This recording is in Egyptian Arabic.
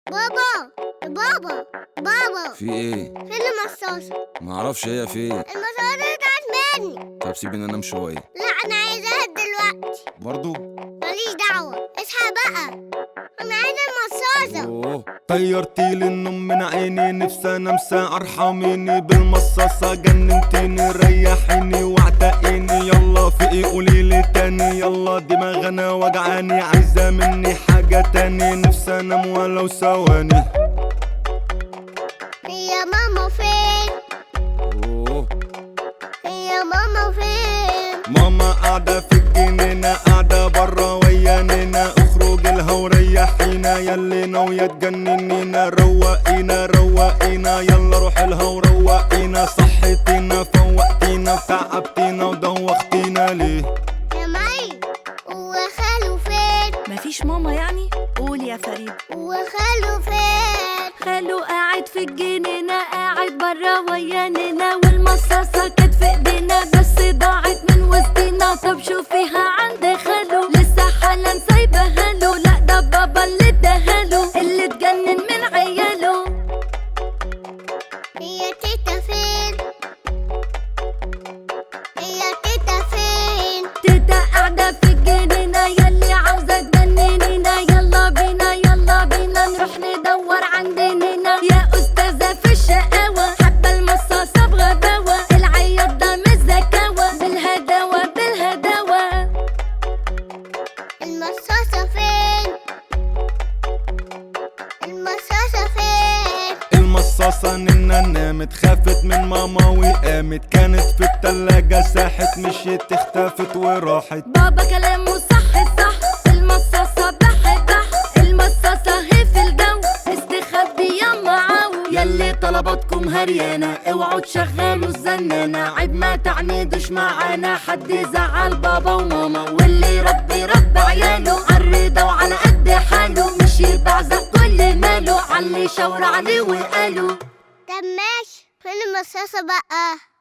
بابا بابا بابا في ايه فين المصاصة؟ معرفش هي فين المصاصة بتاعت مني طب سيبني انام شويه لا أنا عايزاها دلوقتي برضو ماليش دعوة اصحى بقى أنا عايزة المصاصة اوه طيرتيلي النوم من عيني نفسي انام ساعة ارحميني بالمصاصة جننتيني ريحيني واعتقيني يلا في ايه قوليلي تاني يلا دماغنا وجعاني عايزة مني حاجة تاني نفسي انام ولو ثواني هي ماما فين؟ اوه هي ماما فين؟ ماما قاعدة في الجنينة قاعدة برا ويانينا اخرج لها وريحينا يلي ناوية تجننينا روقينا روقينا يلا روح لها وروقينا صحتينا فوقتينا تعبتينا ودوختينا ليه يا مي وخاله فين؟ مفيش ماما يعني قول يا فريد وخاله فين؟ خاله قاعد في الجنينة قاعد برا وياننا والمصاصة كانت في ايدينا بس ضاعت من وسطينا طب شوفيها عند خاله لسه حالا سايبها له لا ده بابا اللي اداهاله اللي اتجنن من عياله هي تيتا فين؟ هي تيتا فين؟ تيتا قاعدة في الجنينة يلي عاوزة تجننينا يلا بينا يلا بينا نروح ندور عند نينا يا أستاذة في الشقاوة حابة المصاصة بغباوة العياط ده مش زكاوة بالهداوة بالهداوة المصاصة فين؟ المصاصة فين؟ المصاصة ننا نامت خافت من ماما وقامت كانت في التلاجة ساحت مشيت اختفت وراحت بابا كلامه صح صح المصاصة بح بح المصاصة هي في الجو استخبي معاو يلي طلباتكم هريانة اوعوا تشغلوا الزنانة عيب ما تعنيدش معانا حد يزعل بابا وماما واللي يربي رب عياله عالرضا وعلى قد حاله مش يبعزق كل ماله علي شاور عليه وقاله طب ماشي فين المصاصة بقى؟